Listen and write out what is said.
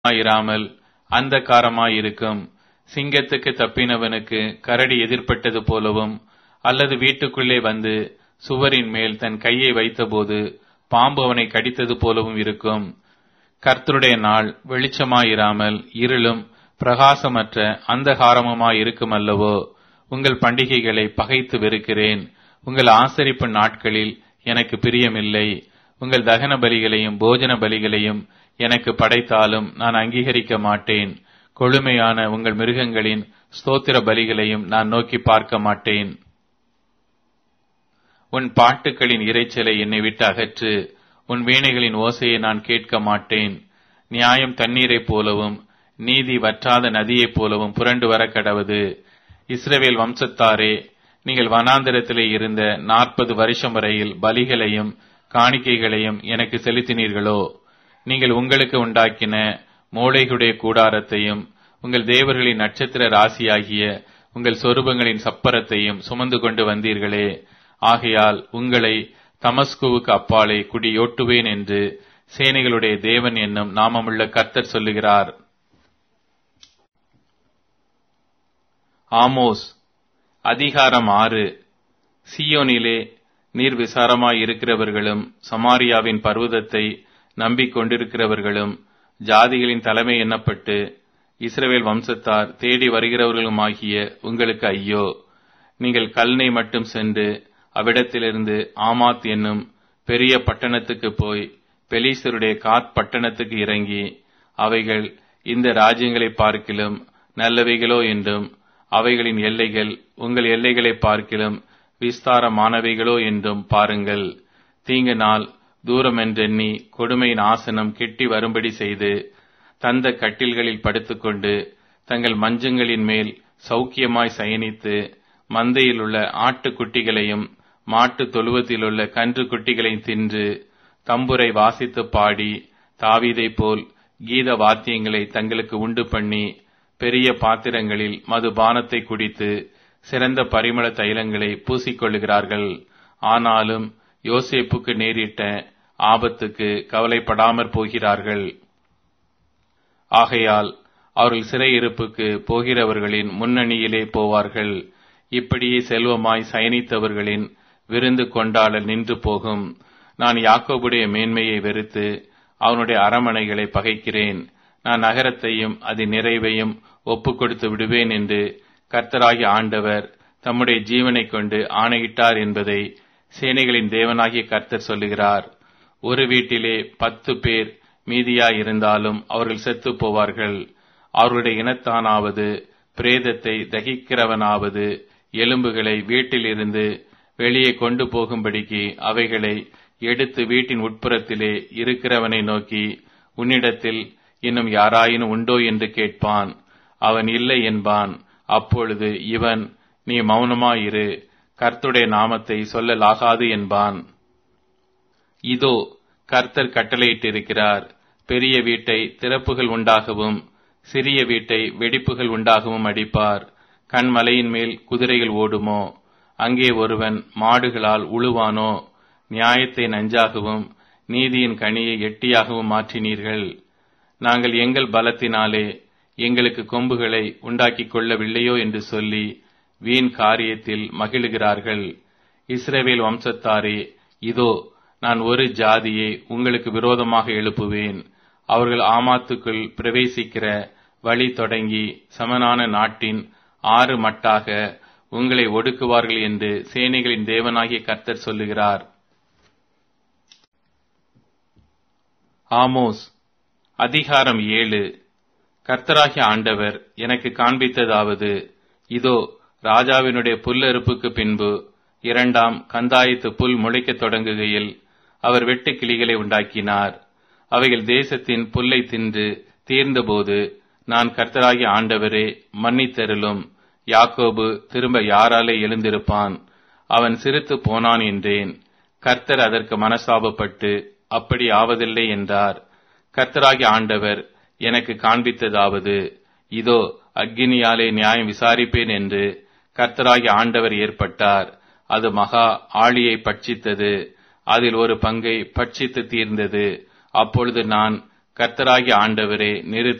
இராமல் அந்தகாரமாயிருக்கும் சிங்கத்துக்கு தப்பினவனுக்கு கரடி எதிர்ப்பட்டது போலவும் அல்லது வீட்டுக்குள்ளே வந்து சுவரின் மேல் தன் கையை வைத்தபோது பாம்பு அவனை கடித்தது போலவும் இருக்கும் கர்த்தருடைய நாள் வெளிச்சமாயிராமல் இருளும் பிரகாசமற்ற அந்தகாரமுமாய் இருக்கும் அல்லவோ உங்கள் பண்டிகைகளை பகைத்து வெறுக்கிறேன் உங்கள் ஆசரிப்பு நாட்களில் எனக்கு பிரியமில்லை உங்கள் தகன பலிகளையும் போஜன பலிகளையும் எனக்கு படைத்தாலும் நான் அங்கீகரிக்க மாட்டேன் கொழுமையான உங்கள் மிருகங்களின் ஸ்தோத்திர பலிகளையும் நான் நோக்கி பார்க்க மாட்டேன் உன் பாட்டுகளின் இரைச்சலை என்னை விட்டு அகற்று உன் வீணைகளின் ஓசையை நான் கேட்க மாட்டேன் நியாயம் தண்ணீரைப் போலவும் நீதி வற்றாத நதியைப் போலவும் புரண்டு வர கடவது இஸ்ரவேல் வம்சத்தாரே நீங்கள் வனாந்திரத்திலே இருந்த நாற்பது வருஷம் வரையில் பலிகளையும் காணிக்கைகளையும் எனக்கு செலுத்தினீர்களோ நீங்கள் உங்களுக்கு உண்டாக்கின மோளைகளுடைய கூடாரத்தையும் உங்கள் தேவர்களின் நட்சத்திர ராசியாகிய உங்கள் சொரூபங்களின் சப்பரத்தையும் சுமந்து கொண்டு வந்தீர்களே ஆகையால் உங்களை தமஸ்குவுக்கு அப்பாலே குடியோட்டுவேன் என்று சேனைகளுடைய தேவன் என்னும் நாமமுள்ள கர்த்தர் சொல்லுகிறார் ஆமோஸ் அதிகாரம் ஆறு சியோனிலே நீர் விசாரமாய் இருக்கிறவர்களும் சமாரியாவின் பர்வதத்தை நம்பிக்கொண்டிருக்கிறவர்களும் ஜாதிகளின் தலைமை எண்ணப்பட்டு இஸ்ரவேல் வம்சத்தார் தேடி வருகிறவர்களுமாகிய உங்களுக்கு ஐயோ நீங்கள் கல்னை மட்டும் சென்று அவ்விடத்திலிருந்து ஆமாத் என்னும் பெரிய பட்டணத்துக்கு போய் பெலீசருடைய காத் பட்டணத்துக்கு இறங்கி அவைகள் இந்த ராஜ்யங்களை பார்க்கிலும் நல்லவைகளோ என்றும் அவைகளின் எல்லைகள் உங்கள் எல்லைகளை பார்க்கிலும் விஸ்தாரமானவைகளோ என்றும் பாருங்கள் தீங்கு நாள் தூரமென்றெண்ணி கொடுமையின் ஆசனம் கிட்டி வரும்படி செய்து தந்த கட்டில்களில் படுத்துக்கொண்டு தங்கள் மஞ்சங்களின் மேல் சௌக்கியமாய் சயனித்து மந்தையில் உள்ள ஆட்டுக்குட்டிகளையும் மாட்டு தொழுவத்திலுள்ள கன்று குட்டிகளையும் தின்று தம்புரை வாசித்து பாடி தாவீதை போல் கீத வாத்தியங்களை தங்களுக்கு உண்டு பண்ணி பெரிய பாத்திரங்களில் மதுபானத்தை குடித்து சிறந்த பரிமள தைலங்களை பூசிக்கொள்ளுகிறார்கள் ஆனாலும் யோசேப்புக்கு நேரிட்ட ஆபத்துக்கு கவலைப்படாமற் போகிறார்கள் ஆகையால் அவர்கள் சிறையிருப்புக்கு போகிறவர்களின் முன்னணியிலே போவார்கள் இப்படியே செல்வமாய் சயனித்தவர்களின் விருந்து கொண்டாட நின்று போகும் நான் யாக்கோபுடைய மேன்மையை வெறுத்து அவனுடைய அரமனைகளை பகைக்கிறேன் நான் நகரத்தையும் அதன் நிறைவையும் ஒப்புக் கொடுத்து விடுவேன் என்று கர்த்தராகிய ஆண்டவர் தம்முடைய ஜீவனைக் கொண்டு ஆணையிட்டார் என்பதை சேனைகளின் தேவனாகிய கர்த்தர் சொல்லுகிறார் ஒரு வீட்டிலே பத்து பேர் மீதியாய் இருந்தாலும் அவர்கள் செத்து போவார்கள் அவர்களுடைய இனத்தானாவது பிரேதத்தை தகிக்கிறவனாவது எலும்புகளை வீட்டிலிருந்து வெளியே கொண்டு போகும்படிக்கு அவைகளை எடுத்து வீட்டின் உட்புறத்திலே இருக்கிறவனை நோக்கி உன்னிடத்தில் இன்னும் யாராயினும் உண்டோ என்று கேட்பான் அவன் இல்லை என்பான் அப்பொழுது இவன் நீ மௌனமாயிரு கர்த்துடைய நாமத்தை சொல்லலாகாது என்பான் இதோ கர்த்தர் கட்டளையிட்டிருக்கிறார் பெரிய வீட்டை திறப்புகள் உண்டாகவும் சிறிய வீட்டை வெடிப்புகள் உண்டாகவும் அடிப்பார் கண்மலையின் மேல் குதிரைகள் ஓடுமோ அங்கே ஒருவன் மாடுகளால் உழுவானோ நியாயத்தை நஞ்சாகவும் நீதியின் கனியை எட்டியாகவும் மாற்றினீர்கள் நாங்கள் எங்கள் பலத்தினாலே எங்களுக்கு கொம்புகளை உண்டாக்கிக் கொள்ளவில்லையோ என்று சொல்லி வீண் காரியத்தில் மகிழுகிறார்கள் இஸ்ரேவேல் வம்சத்தாரே இதோ நான் ஒரு ஜாதியை உங்களுக்கு விரோதமாக எழுப்புவேன் அவர்கள் ஆமாத்துக்குள் பிரவேசிக்கிற வழி தொடங்கி சமனான நாட்டின் ஆறு மட்டாக உங்களை ஒடுக்குவார்கள் என்று சேனைகளின் தேவனாகிய கர்த்தர் சொல்லுகிறார் ஆமோஸ் அதிகாரம் ஏழு கர்த்தராகிய ஆண்டவர் எனக்கு காண்பித்ததாவது இதோ ராஜாவினுடைய புல்லறுப்புக்கு பின்பு இரண்டாம் கந்தாயத்து புல் முளைக்கத் தொடங்குகையில் அவர் வெட்டு கிளிகளை உண்டாக்கினார் அவைகள் தேசத்தின் புல்லை தின்று தீர்ந்தபோது நான் கர்த்தராகிய ஆண்டவரே மன்னித்தருளும் யாக்கோபு திரும்ப யாராலே எழுந்திருப்பான் அவன் சிரித்து போனான் என்றேன் கர்த்தர் அதற்கு மனசாபப்பட்டு அப்படி ஆவதில்லை என்றார் கர்த்தராகிய ஆண்டவர் எனக்கு காண்பித்ததாவது இதோ அக்கினியாலே நியாயம் விசாரிப்பேன் என்று கர்த்தராகிய ஆண்டவர் ஏற்பட்டார் அது மகா ஆழியை பட்சித்தது அதில் ஒரு பங்கை பட்சித்து தீர்ந்தது அப்பொழுது நான் கர்த்தராகிய ஆண்டவரே நிறு